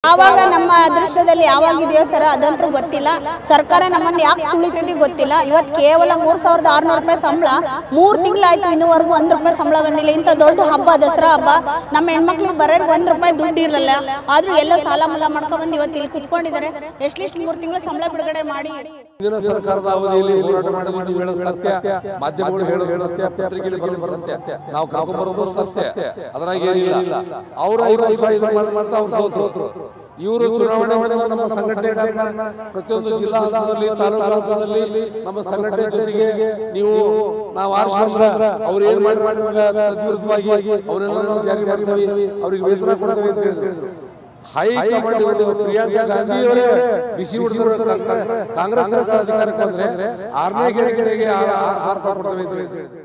ಯಾವಾಗ ನಮ್ಮ ಅದೃಷ್ಟದಲ್ಲಿ ಯಾವಾಗಿದೆಯೋ ಸರ್ ಅದಂತೂ ಗೊತ್ತಿಲ್ಲ ಸರ್ಕಾರ ನಮ್ಮನ್ನು ಯಾಕೆ ತುಳಿತೈತಿ ಗೊತ್ತಿಲ್ಲ ಇವತ್ತು ಕೇವಲ ಮೂರು ಸಾವಿರದ ಆರುನೂರು ರೂಪಾಯಿ ಸಂಬಳ ಮೂರು ತಿಂಗಳಾಯ್ತು ಇನ್ನೂವರೆಗೂ ಒಂದು ರೂಪಾಯಿ ಸಂಬಳ ಬಂದಿಲ್ಲ ಇಂಥ ದೊಡ್ಡ ಹಬ್ಬ ದಸರಾ ಹಬ್ಬ ನಮ್ಮ ಹೆಣ್ಮಕ್ಳಿಗೆ ಬರೋದು ಒಂದು ರೂಪಾಯಿ ದುಡ್ಡು ಇರಲಿಲ್ಲ ಆದರೂ ಎಲ್ಲ ಸಾಲ ಮಲ್ಲ ಮಾಡ್ಕೊಂಡ್ಬಂದು ಇವತ್ತು ಇಲ್ಲಿ ಕುತ್ಕೊಂಡಿದ್ದಾರೆ ಎಷ್ಟಿಷ್ಟು ಮೂರು ತಿಂಗಳ ಸಂಬಳ ಬಿಡುಗಡೆ ಮಾಡಿ ಹಿಂದಿನ ಸರ್ಕಾರದ ಅವಧಿಯಲ್ಲಿ ಹೋರಾಟ ಮಾಡಿದ್ರು ನೀವು ಹೇಳೋದು ಸತ್ಯ ಮಾಧ್ಯಮಗಳು ಹೇಳೋದು ಸತ್ಯ ಪತ್ರಿಕೆಯಲ್ಲಿ ಬರೋದು ಸತ್ಯ ನಾವು ಕರ್ಕೊಂಡ್ಬರೋದು ಸತ್ಯ ಅದ್ರಾಗ ಏನಿಲ್ಲ ಅವ್ರು ಐದು ವರ್ಷ ಇದು ಮಾಡಿ ಮಾಡ್ತಾ ಅವ್ರು ಸೋತ್ರು ಇವರು ಚುನಾವಣೆ ಮಾಡಿದ ನಮ್ಮ ಸಂಘಟನೆ ಕಾರಣ ಪ್ರತಿಯೊಂದು ಜಿಲ್ಲಾ ಹಂತದಲ್ಲಿ ತಾಲೂಕು ಹಂತದಲ್ಲಿ ನಮ್ಮ ಸಂಘಟನೆ ಜೊತೆಗೆ ನೀವು ನಾವು ಆರಿಸ್ಕೊಂಡ್ರ ಅವ್ರು ಏನ್ ಮಾಡಿದ್ರೆ ತದ್ವಿರುದ್ಧವಾಗಿ ಅವನ್ನೆಲ್ಲ ನಾವು ಜಾರಿ ಮಾಡ್ತೇವೆ ಅವ್ರಿಗೆ ವೇತನ ಕೊಡ್ತೇವೆ ಅಂತ ಹೇಳಿದ್ರು ಹೈಕಮಾಂಡ್ ಇವರು ಪ್ರಿಯಾಂಕಾ ಗಾಂಧಿ ಅವರೇ ಬಿಸಿ ಹುಡುಗರು ಕಾಂಗ್ರೆಸ್ ಸರ್ಕಾರ ಅಧಿಕಾರಕ್ಕೆ ಬಂದ್ರೆ ಆರನೇ ಗೆರೆಗೆ ಆರು ಆರು ಸಾವಿರ ರೂಪಾಯಿ ಕೊಡ್ತೇವೆ ಅಂತ ಹೇಳಿದ್ರು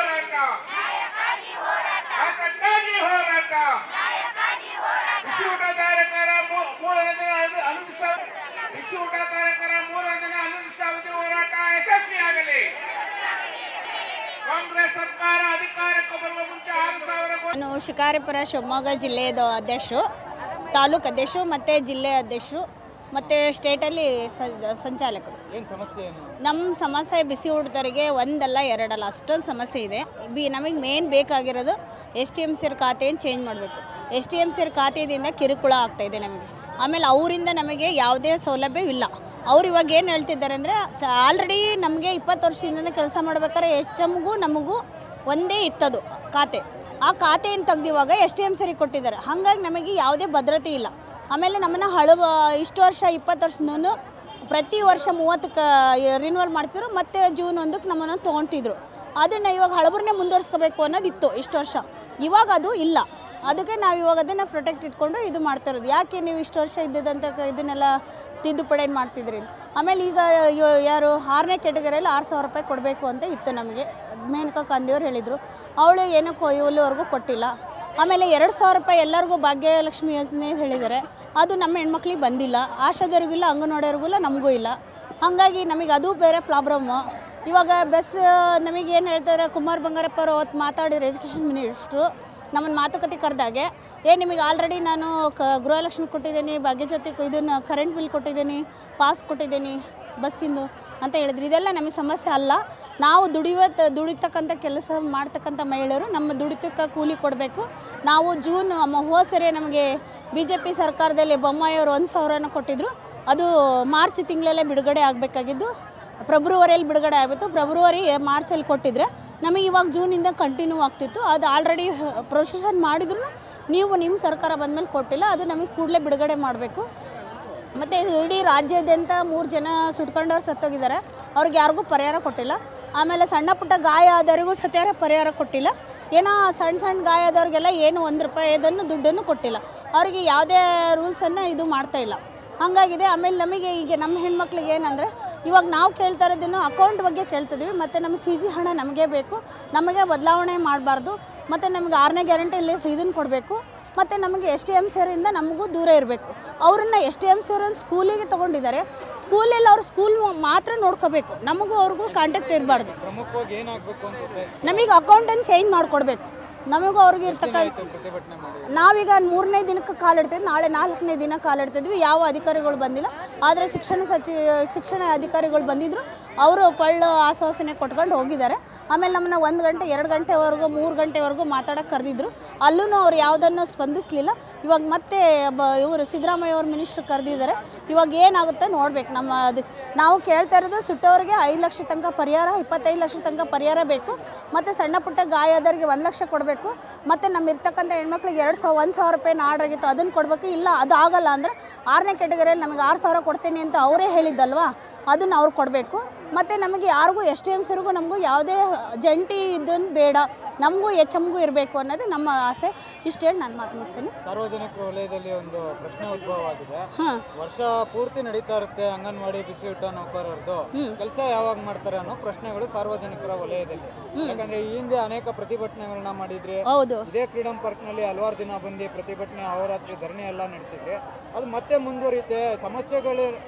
ಅಖಂಡಾಗಿ ಹೋರಾಟ ಬಿಸಿಯೂಟಗಾರಕರ ಮೂ- ಮೂರನೇ ದಿನ ಅನು- ಅನಿರ್ದಿಷ್ಟ ಬಿಸಿಯೂಟಗಾರಕರ ಮೂರನೇ ದಿನ ಅನಿರ್ದಿಷ್ಟಾವಧಿ ಹೋರಾಟ ಯಶಸ್ವಿಯಾಗಲಿ ಕಾಂಗ್ರೆಸ್ ಸರ್ಕಾರ ಅಧಿಕಾರಕ್ಕೆ ಬರುವ ಮುಂಚೆ ಆರು ಸಾವಿರ ಕೋಟಿ ನಾನು ಶಿಕಾರಿಪುರ ಶಿವಮೊಗ್ಗ ಜಿಲ್ಲೆಯದು ಅಧ್ಯಕ್ಷರು ತಾಲೂಕು ಅಧ್ಯಕ್ಷರು ಮತ್ತು ಜಿಲ್ಲೆ ಅಧ್ಯಕ್ಷರು ಮತ್ತು ಸ್ಟೇಟಲ್ಲಿ ಸ- ಸಂಚಾಲಕರು ನಮ್ಮ ಸಮಸ್ಯೆ ಬಿಸಿ ಊಟದವರಿಗೆ ಒಂದಲ್ಲ ಎರಡಲ್ಲ ಅಷ್ಟೊಂದು ಸಮಸ್ಯೆ ಇದೆ ಬಿ ನಮಗೆ ಮೇನ್ ಬೇಕಾಗಿರೋದು ಎಸ್ ಟಿ ಎಮ್ ಸಿರ್ ಖಾತೆಯನ್ನು ಚೇಂಜ್ ಮಾಡಬೇಕು ಎಸ್ ಟಿ ಎಮ್ ಸಿರ್ ಖಾತೆಯಿಂದ ಕಿರುಕುಳ ಆಗ್ತಾಯಿದೆ ನಮಗೆ ಆಮೇಲೆ ಅವರಿಂದ ನಮಗೆ ಯಾವುದೇ ಸೌಲಭ್ಯವಿಲ್ಲ ಅವ್ರು ಇವಾಗ ಏನು ಹೇಳ್ತಿದ್ದಾರೆ ಅಂದರೆ ಆಲ್ರೆಡಿ ನಮಗೆ ಇಪ್ಪತ್ತು ವರ್ಷದಿಂದ ಕೆಲಸ ಮಾಡ್ಬೇಕಾದ್ರೆ ಎಚ್ ಎಮ್ಗೂ ನಮಗೂ ಒಂದೇ ಇತ್ತದು ಖಾತೆ ಆ ಖಾತೆಯನ್ನು ತೆಗ್ದಿವಾಗ ಎಸ್ ಟಿ ಎಮ್ ಸರಿ ಕೊಟ್ಟಿದ್ದಾರೆ ಹಾಗಾಗಿ ನಮಗೆ ಯಾವುದೇ ಭದ್ರತೆ ಇಲ್ಲ ಆಮೇಲೆ ನಮ್ಮನ್ನು ಹಳಬ ಇಷ್ಟು ವರ್ಷ ಇಪ್ಪತ್ತು ವರ್ಷದೂ ಪ್ರತಿ ವರ್ಷ ಮೂವತ್ತಕ್ಕೆ ರಿನ್ಯೂವಲ್ ಮಾಡ್ತಿದ್ರು ಮತ್ತೆ ಜೂನ್ ಒಂದಕ್ಕೆ ನಮ್ಮನ್ನು ತೊಗೊತಿದ್ರು ಅದನ್ನು ಇವಾಗ ಹಳಬರನ್ನೇ ಮುಂದುವರ್ಸ್ಕೋಬೇಕು ಅನ್ನೋದಿತ್ತು ಇಷ್ಟು ವರ್ಷ ಇವಾಗ ಅದು ಇಲ್ಲ ಅದಕ್ಕೆ ನಾವು ಇವಾಗ ಅದನ್ನು ಪ್ರೊಟೆಕ್ಟ್ ಇಟ್ಕೊಂಡು ಇದು ಮಾಡ್ತಾ ಇರೋದು ಯಾಕೆ ನೀವು ಇಷ್ಟು ವರ್ಷ ಇದ್ದಿದ್ದಂಥ ಕ- ಇದನ್ನೆಲ್ಲ ತಿದ್ದುಪಡಿ ಮಾಡ್ತಿದ್ರಿ ಆಮೇಲೆ ಈಗ ಯೋ- ಯಾರು ಆರನೇ ಕೆಟಗರಿಯಲ್ಲಿ ಆರು ಸಾವಿರ ರೂಪಾಯಿ ಕೊಡಬೇಕು ಅಂತ ಇತ್ತು ನಮಗೆ ಮೇನಕಾ ಕಾಂದಿಯವ್ರು ಹೇಳಿದರು ಅವಳು ಏನಕ್ಕೂ ಇಲ್ಲಿವರೆಗೂ ಕೊಟ್ಟಿಲ್ಲ ಆಮೇಲೆ ಎರಡು ಸಾವಿರ ರೂಪಾಯಿ ಎಲ್ಲರಿಗೂ ಭಾಗ್ಯಲಕ್ಷ್ಮಿ ಯೋಜನೆ ಹೇಳಿದ್ದಾರೆ ಅದು ನಮ್ಮ ಹೆಣ್ಮಕ್ಳಿಗೆ ಬಂದಿಲ್ಲ ಆಶಾದವ್ರಿಗೂ ಇಲ್ಲ ಅಂಗನವಾಡಿಯವ್ರಿಗೂ ಇಲ್ಲ ನಮಗೂ ಇಲ್ಲ ಹಾಗಾಗಿ ನಮಗೆ ಅದು ಬೇರೆ ಪ್ರಾಬ್ಲಮ್ಮು ಇವಾಗ ಬಸ್ ನಮಗೆ ಏನು ಹೇಳ್ತಾರೆ ಕುಮಾರ್ ಬಂಗಾರಪ್ಪ ಅವರು ಅವತ್ತು ಮಾತಾಡಿದ್ರು ಎಜುಕೇಷನ್ ಮಿನಿಸ್ಟ್ರು ನಮ್ಮನ್ನು ಮಾತುಕತೆ ಕರೆದಾಗೆ ಏ ನಿಮಗೆ ಆಲ್ರೆಡಿ ನಾನು ಕ ಗೃಹಲಕ್ಷ್ಮಿ ಕೊಟ್ಟಿದ್ದೀನಿ ಭಾಗ್ಯಜ್ಯೋತಿ ಇದನ್ನು ಕರೆಂಟ್ ಬಿಲ್ ಕೊಟ್ಟಿದ್ದೀನಿ ಪಾಸ್ ಕೊಟ್ಟಿದ್ದೀನಿ ಬಸ್ಸಿಂದು ಅಂತ ಹೇಳಿದ್ರು ಇದೆಲ್ಲ ನಮಗೆ ಸಮಸ್ಯೆ ಅಲ್ಲ ನಾವು ದುಡಿಯುವ ದುಡಿತಕ್ಕಂಥ ಕೆಲಸ ಮಾಡ್ತಕ್ಕಂಥ ಮಹಿಳೆಯರು ನಮ್ಮ ದುಡಿತಕ್ಕೆ ಕೂಲಿ ಕೊಡಬೇಕು ನಾವು ಜೂನ್ ಮ- ಹೋದ ಸರಿ ನಮಗೆ ಬಿ ಜೆ ಪಿ ಸರ್ಕಾರದಲ್ಲಿ ಬೊಮ್ಮಾಯಿಯವರು ಒಂದು ಸಾವಿರನ ಕೊಟ್ಟಿದ್ದರು ಅದು ಮಾರ್ಚ್ ತಿಂಗಳಲ್ಲೇ ಬಿಡುಗಡೆ ಆಗಬೇಕಾಗಿದ್ದು ಫೆಬ್ರವರಿಯಲ್ಲಿ ಬಿಡುಗಡೆ ಆಗಿತ್ತು ಫೆಬ್ರವರಿ ಮಾರ್ಚಲ್ಲಿ ಕೊಟ್ಟಿದ್ರೆ ನಮಗೆ ಇವಾಗ ಜೂನಿಂದ ಕಂಟಿನ್ಯೂ ಆಗ್ತಿತ್ತು ಅದು ಆಲ್ರೆಡಿ ಪ್ರೊಸೆಷನ್ ಮಾಡಿದ್ರು ನೀವು ನಿಮ್ಮ ಸರ್ಕಾರ ಬಂದಮೇಲೆ ಕೊಟ್ಟಿಲ್ಲ ಅದು ನಮಗೆ ಕೂಡಲೇ ಬಿಡುಗಡೆ ಮಾಡಬೇಕು ಮತ್ತು ಇಡೀ ರಾಜ್ಯಾದ್ಯಂತ ಮೂರು ಜನ ಸುಟ್ಕೊಂಡವ್ರು ಸತ್ತೋಗಿದ್ದಾರೆ ಅವ್ರಿಗೆ ಯಾರಿಗೂ ಪರಿಹಾರ ಕೊಟ್ಟಿಲ್ಲ ಆಮೇಲೆ ಸಣ್ಣ ಪುಟ್ಟ ಗಾಯ ಆದವರಿಗೂ ಸತ್ಯಾರ ಪರಿಹಾರ ಕೊಟ್ಟಿಲ್ಲ ಏನೋ ಸಣ್ಣ ಸಣ್ಣ ಗಾಯ ಆದವ್ರಿಗೆಲ್ಲ ಏನು ಒಂದು ರೂಪಾಯಿ ಇದನ್ನು ದುಡ್ಡನ್ನು ಕೊಟ್ಟಿಲ್ಲ ಅವರಿಗೆ ಯಾವುದೇ ರೂಲ್ಸನ್ನು ಇದು ಮಾಡ್ತಾ ಇಲ್ಲ ಹಾಗಾಗಿದೆ ಆಮೇಲೆ ನಮಗೆ ಈಗ ನಮ್ಮ ಹೆಣ್ಮಕ್ಳಿಗೆ ಏನಂದರೆ ಇವಾಗ ನಾವು ಕೇಳ್ತಾ ಇರೋದನ್ನು ಅಕೌಂಟ್ ಬಗ್ಗೆ ಕೇಳ್ತಿದ್ವಿ ಮತ್ತು ನಮ್ಮ ಸಿ ಜಿ ಹಣ ನಮಗೆ ಬೇಕು ನಮಗೆ ಬದಲಾವಣೆ ಮಾಡಬಾರ್ದು ಮತ್ತು ನಮಗೆ ಆರನೇ ಗ್ಯಾರಂಟಿಯಲ್ಲಿ ಇದನ್ನು ಕೊಡಬೇಕು ಮತ್ತು ನಮಗೆ ಎಸ್ ಟಿ ಎಮ್ ಸರಿಂದ ನಮಗೂ ದೂರ ಇರಬೇಕು ಅವ್ರನ್ನ ಎಸ್ ಟಿ ಎಮ್ ಸರ್ ಸ್ಕೂಲಿಗೆ ತೊಗೊಂಡಿದ್ದಾರೆ ಸ್ಕೂಲಲ್ಲಿ ಅವ್ರು ಸ್ಕೂಲ್ ಮಾತ್ರ ನೋಡ್ಕೋಬೇಕು ನಮಗೂ ಅವ್ರಿಗೂ ಕಾಂಟ್ಯಾಕ್ಟ್ ಇರಬಾರ್ದು ಪ್ರಮುಖವಾಗಿ ಏನಾಗಬೇಕು ಅಂತ ನಮಗೆ ಅಕೌಂಟನ್ನು ಚೇಂಜ್ ಮಾಡಿಕೊಡ್ಬೇಕು ನಮಗೂ ಅವ್ರಿಗೆ ಇರ್ತಕ್ಕಂಥ ಪ್ರತಿಭಟನೆ ಮಾಡಿ ನಾವೀಗ ಮೂರನೇ ದಿನಕ್ಕೆ ಕಾಲಿಡ್ತಿದ್ವಿ ನಾಳೆ ನಾಲ್ಕನೇ ದಿನ ಕಾಲಿಡ್ತಿದ್ವಿ ಯಾವ ಅಧಿಕಾರಿಗಳು ಬಂದಿಲ್ಲ ಆದರೆ ಶಿಕ್ಷಣ ಸಚಿ ಶಿಕ್ಷಣ ಅಧಿಕಾರಿಗಳು ಬಂದಿದ್ದರು ಅವರು ಕೊಳ್ಳು ಆಶ್ವಾಸನೆ ಕೊಟ್ಕೊಂಡು ಹೋಗಿದ್ದಾರೆ ಆಮೇಲೆ ನಮ್ಮನ್ನ ಒಂದು ಗಂಟೆ ಎರಡು ಗಂಟೆವರೆಗೂ ಮೂರು ಗಂಟೆವರೆಗೂ ಮಾತಾಡೋಕೆ ಕರೆದಿದ್ರು ಅಲ್ಲೂ ಅವ್ರು ಯಾವುದನ್ನು ಸ್ಪಂದಿಸಲಿಲ್ಲ ಇವಾಗ ಮತ್ತೆ ಬ ಇವರು ಸಿದ್ದರಾಮಯ್ಯ ಅವ್ರ ಮಿನಿಸ್ಟ್ರ್ ಕರೆದಿದ್ದಾರೆ ಇವಾಗ ಏನಾಗುತ್ತೆ ನೋಡ್ಬೇಕು ನಮ್ಮ ಅದು ನಾವು ಕೇಳ್ತಾ ಇರೋದು ಸುಟ್ಟವ್ರಿಗೆ ಐದು ಲಕ್ಷ ತನಕ ಪರಿಹಾರ ಇಪ್ಪತ್ತೈದು ಲಕ್ಷ ತನಕ ಪರಿಹಾರ ಬೇಕು ಮತ್ತು ಸಣ್ಣ ಪುಟ್ಟ ಗಾಯ ಆದವ್ರಿಗೆ ಒಂದು ಲಕ್ಷ ಕೊಡಬೇಕು ಮತ್ತು ನಮ್ಮ ಇರ್ತಕ್ಕಂಥ ಹೆಣ್ಮಕ್ಳಿಗೆ ಎರಡು ಸಾವಿರ ಒಂದು ಸಾವಿರ ರೂಪಾಯಿ ಆರ್ಡರ್ ಆಗಿತ್ತು ಅದನ್ನು ಕೊಡಬೇಕು ಇಲ್ಲ ಅದು ಆಗಲ್ಲ ಅಂದರೆ ಆರನೇ ಕೆಟಗರಿಯಲ್ಲಿ ನಮಗೆ ಆರು ಸಾವಿರ ಕೊಡ್ತೀನಿ ಅಂತ ಅವರೇ ಹೇಳಿದ್ದಲ್ವಾ ಅದನ್ನು ಅವ್ರು ಕೊಡಬೇಕು ಮತ್ತು ನಮಗೆ ಯಾರಿಗೂ ಎಸ್ ಟಿ ಎಮ್ ಸರಿಗೂ ನಮಗೂ ಯಾವುದೇ ಜಂಟಿ ಇದನ್ನು ಬೇಡ ನಮಗೂ ಎಚ್ ಎಮ್ಗೂ ಇರಬೇಕು ಅನ್ನೋದು ನಮ್ಮ ಆಸೆ ಇಷ್ಟು ಹೇಳಿ ನಾನು ಮಾತು ಮುಗಿಸ್ತೀನಿ ಸಾರ್ವಜನಿಕ ವಲಯದಲ್ಲಿ ಒಂದು ಪ್ರಶ್ನೆ ಉದ್ಭವ ಆಗಿದೆ ಹಾಂ ವರ್ಷ ಪೂರ್ತಿ ನಡೀತಾ ಇರುತ್ತೆ ಅಂಗನವಾಡಿ ಬಿಸಿ ಊಟ ನೌಕರರದ್ದು ಕೆಲಸ ಯಾವಾಗ ಮಾಡ್ತಾರೆ ಅನ್ನೋ ಪ್ರಶ್ನೆಗಳು ಸಾರ್ವಜನಿಕರ ವಲಯದಲ್ಲಿ ಯಾಕಂದ್ರೆ ಈ ಹಿಂದೆ ಅನೇಕ ಪ್ರತಿಭಟನೆಗಳನ್ನ ಮಾಡಿದ್ರಿ ಹೌದು ಇದೇ ಫ್ರೀಡಂ ಪಾರ್ಕ್ ನಲ್ಲಿ ಹಲವಾರು ದಿನ ಬಂದು ಪ್ರತಿಭಟನೆ ಅಹೋರಾತ್ರಿ ಧರಣಿ ಎಲ್ಲ ನಡೆಸಿದ್ರಿ ಅದು ಮತ್ತೆ ಮುಂದುವರಿಯುತ್ತೆ ಸಮಸ್ಯೆಗಳು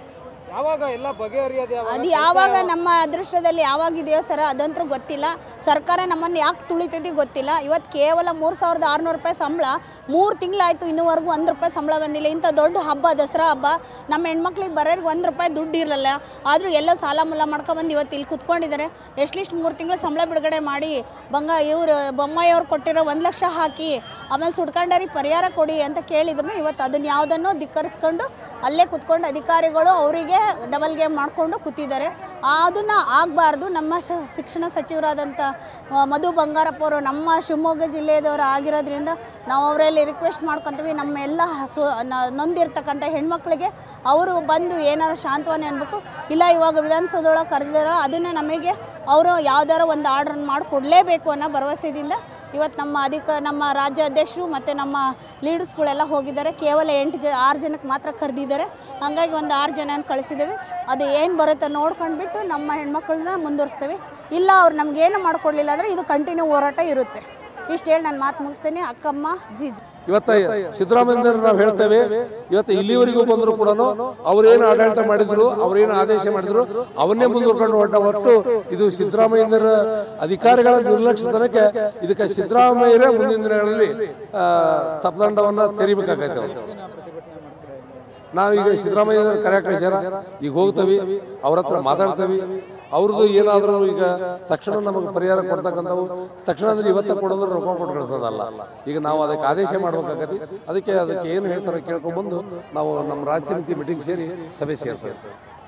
ಯಾವಾಗ ಎಲ್ಲ ಬಗೆಹರಿಯೋದು ಯಾವಾಗ ಅದು ಯಾವಾಗ ನಮ್ಮ ಅದೃಷ್ಟದಲ್ಲಿ ಯಾವಾಗ ಇದೆಯೋ ಸರ್ ಅದಂತೂ ಗೊತ್ತಿಲ್ಲ ಸರ್ಕಾರ ನಮ್ಮನ್ನು ಯಾಕೆ ತುಳಿತೈತಿ ಗೊತ್ತಿಲ್ಲ ಇವತ್ತು ಕೇವಲ ಮೂರು ಸಾವಿರದ ಆರುನೂರು ರೂಪಾಯಿ ಸಂಬಳ ಮೂರು ತಿಂಗಳಾಯಿತು ಇನ್ನೂವರೆಗೂ ಒಂದು ರೂಪಾಯಿ ಸಂಬಳ ಬಂದಿಲ್ಲ ಇಂಥ ದೊಡ್ಡ ಹಬ್ಬ ದಸರಾ ಹಬ್ಬ ನಮ್ಮ ಹೆಣ್ಮಕ್ಳಿಗೆ ಬರೋರಿಗೆ ಒಂದು ರೂಪಾಯಿ ದುಡ್ಡು ಇರಲಿಲ್ಲ ಆದರೂ ಎಲ್ಲ ಸಾಲ ಮುಲ್ಲ ಮಾಡ್ಕೊಬಂದು ಇವತ್ತು ಇಲ್ಲಿ ಕುತ್ಕೊಂಡಿದ್ದಾರೆ ಎಷ್ಟಿಷ್ಟು ಮೂರು ತಿಂಗಳು ಸಂಬಳ ಬಿಡುಗಡೆ ಮಾಡಿ ಬಂಗ ಇವರು ಬೊಮ್ಮಾಯಿ ಅವ್ರು ಕೊಟ್ಟಿರೋ ಒಂದು ಲಕ್ಷ ಹಾಕಿ ಆಮೇಲೆ ಸುಡ್ಕೊಂಡರಿಗೆ ಪರಿಹಾರ ಕೊಡಿ ಅಂತ ಕೇಳಿದ್ರು ಇವತ್ತು ಅದನ್ನ ಯಾವುದನ್ನು ಧಿಕ್ಕರಿಸ್ಕೊಂಡು ಅಲ್ಲೇ ಕುತ್ಕೊಂಡು ಅಧಿಕಾರಿಗಳು ಅವರಿಗೆ ಡಬಲ್ ಗೇಮ್ ಮಾಡಿಕೊಂಡು ಕೂತಿದ್ದಾರೆ ಅದನ್ನು ಆಗಬಾರ್ದು ನಮ್ಮ ಶ ಶಿಕ್ಷಣ ಸಚಿವರಾದಂಥ ಆ, ಮಧು ಬಂಗಾರಪ್ಪ ಅವರು ನಮ್ಮ ಶಿವಮೊಗ್ಗ ಜಿಲ್ಲೆಯದವರು ಆಗಿರೋದ್ರಿಂದ ನಾವು ಅವರಲ್ಲಿ ರಿಕ್ವೆಸ್ಟ್ ಮಾಡ್ಕೊತೀವಿ ನಮ್ಮ ಎಲ್ಲ ಸು ನ- ನೊಂದಿರ್ತಕ್ಕಂಥ ಹೆಣ್ಮಕ್ಳಿಗೆ ಅವರು ಬಂದು ಏನಾರು ಶಾಂತವನ್ನೇ ಅನ್ಬೇಕು ಇಲ್ಲ ಇವಾಗ ವಿಧಾನಸೌಧದೊಳಗೆ ಕರೆದಿದಾರೋ ಅದನ್ನು ನಮಗೆ ಅವರು ಯಾವ್ದಾರ ಒಂದು ಆರ್ಡ್ರನ್ನ ಮಾಡಿ ಕೊಡಲೇಬೇಕು ಅನ್ನೋ ಭರವಸೆದಿಂದ ಇವತ್ತು ನಮ್ಮ ಅಧಿಕ ನಮ್ಮ ರಾಜ್ಯ ಅಧ್ಯಕ್ಷರು ಮತ್ತು ನಮ್ಮ ಲೀಡರ್ಸ್ಗಳೆಲ್ಲ ಹೋಗಿದ್ದಾರೆ ಕೇವಲ ಎಂಟು ಜ ಆರು ಜನಕ್ಕೆ ಮಾತ್ರ ಕರೆದಿದ್ದಾರೆ ಹಾಗಾಗಿ ಒಂದು ಆರು ಜನ ಕಳಿಸಿದ್ದೇವೆ ಅದು ಏನು ಬರುತ್ತೋ ನೋಡ್ಕೊಂಡ್ಬಿಟ್ಟು ನಮ್ಮ ಹೆಣ್ಮಕ್ಳನ್ನ ಮುಂದುವರಿಸ್ತೇವೆ ಇಲ್ಲ ಅವ್ರು ನಮಗೇನು ಮಾಡಿಕೊಡ್ಲಿಲ್ಲ ಅಂದರೆ ಇದು ಕಂಟಿನ್ಯೂ ಹೋರಾಟ ಇರುತ್ತೆ ಇಷ್ಟು ಹೇಳಿ ನಾನು ಮಾತು ಮುಗಿಸ್ತೇನೆ ಅಕ್ಕಮ್ಮ ಜೀಜಿ ಇವತ್ತ ಸಿದ್ದರಾಮಯ್ಯ ನಾವು ಹೇಳ್ತೇವೆ ಇವತ್ತು ಇಲ್ಲಿವರೆಗೂ ಬಂದ್ರು ಕೂಡ ಅವ್ರೇನು ಆಡಳಿತ ಮಾಡಿದ್ರು ಅವ್ರೇನು ಆದೇಶ ಮಾಡಿದ್ರು ಅವನ್ನೇ ಮುಂದುವರ್ಕೊಂಡು ಹೊರಟ ಹೊರತು ಇದು ಸಿದ್ದರಾಮಯ್ಯರ ಅಧಿಕಾರಿಗಳ ನಿರ್ಲಕ್ಷ್ಯತನಕ್ಕೆ ಇದಕ್ಕೆ ಸಿದ್ದರಾಮಯ್ಯರೇ ಮುಂದಿನ ದಿನಗಳಲ್ಲಿ ಆ, ತಪ್ಪದಂಡವನ್ನ ತೆರಿಬೇಕಾಗೈತೆ ಅವತ್ತು ನಾವೀಗ ಸಿದ್ದರಾಮಯ್ಯ ಕರೆ ಕಳಿಸ್ಯಾರ ಈಗ ಹೋಗ್ತೇವೆ ಅವ್ರ ಹತ್ರ ಮಾತಾಡ್ತೇವೆ ಅವ್ರದ್ದು ಏನಾದರೂ ಈಗ ತಕ್ಷಣ ನಮಗೆ ಪರಿಹಾರ ಕೊಡ್ತಕ್ಕಂಥವು ತಕ್ಷಣ ಅಂದ್ರೆ ಇವತ್ತ ಕೊಡೋದ್ರೆ ರೊಕ್ಕ ಕೊಟ್ಟು ಕಳಿಸೋದಲ್ಲ ಈಗ ನಾವು ಅದಕ್ಕೆ ಆದೇಶ ಮಾಡ್ಬೇಕಾಗತ್ತೆ ಅದಕ್ಕೆ ಅದಕ್ಕೆ ಏನು ಹೇಳ್ತಾರೆ ಕೇಳ್ಕೊಂಡ್ಬಂದು ನಾವು ನಮ್ಮ ರಾಜ್ಯ ಸಮಿತಿ ಮೀಟಿಂಗ್ ಸೇರಿ ಸಭೆ ಸೇರ್ತೇವೆ